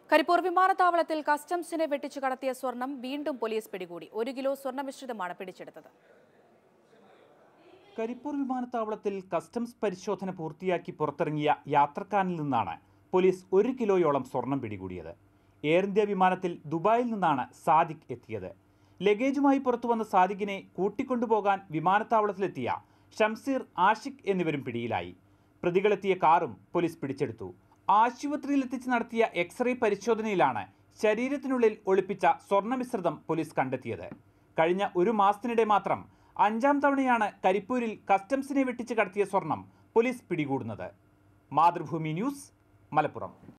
കരിപ്പൂർ വിമാനത്താവളത്തിൽ കസ്റ്റംസിനെ വെട്ടിച്ചു കടത്തിയ സ്വർണം വീണ്ടും പോലീസ് പിടികൂടി ഒരു കിലോ സ്വർണ്ണമിശ്രിതമാണ് പിടിച്ചെടുത്തത് കരിപ്പൂർ വിമാനത്താവളത്തിൽ കസ്റ്റംസ് പരിശോധന പൂർത്തിയാക്കി പുറത്തിറങ്ങിയ യാത്രക്കാരനിൽ നിന്നാണ് പോലീസ് ഒരു കിലോയോളം സ്വർണം പിടികൂടിയത് എയർ ഇന്ത്യ വിമാനത്തിൽ ദുബായിൽ നിന്നാണ് സാദിഖ് എത്തിയത് ലഗേജുമായി പുറത്തു വന്ന സാദിഖിനെ കൂട്ടിക്കൊണ്ടുപോകാൻ വിമാനത്താവളത്തിലെത്തിയ ഷംസീർ ആഷിഖ് എന്നിവരും പിടിയിലായി പ്രതികളെത്തിയ കാറും പോലീസ് പിടിച്ചെടുത്തു ആശുപത്രിയിലെത്തിച്ച് നടത്തിയ എക്സ്റേ പരിശോധനയിലാണ് ശരീരത്തിനുള്ളിൽ ഒളിപ്പിച്ച സ്വർണ്ണമിശ്രിതം പോലീസ് കണ്ടെത്തിയത് കഴിഞ്ഞ ഒരു മാസത്തിനിടെ മാത്രം അഞ്ചാം തവണയാണ് കരിപ്പൂരിൽ കസ്റ്റംസിനെ വെട്ടിച്ച് കടത്തിയ സ്വർണം പോലീസ് പിടികൂടുന്നത് മാതൃഭൂമി ന്യൂസ് മലപ്പുറം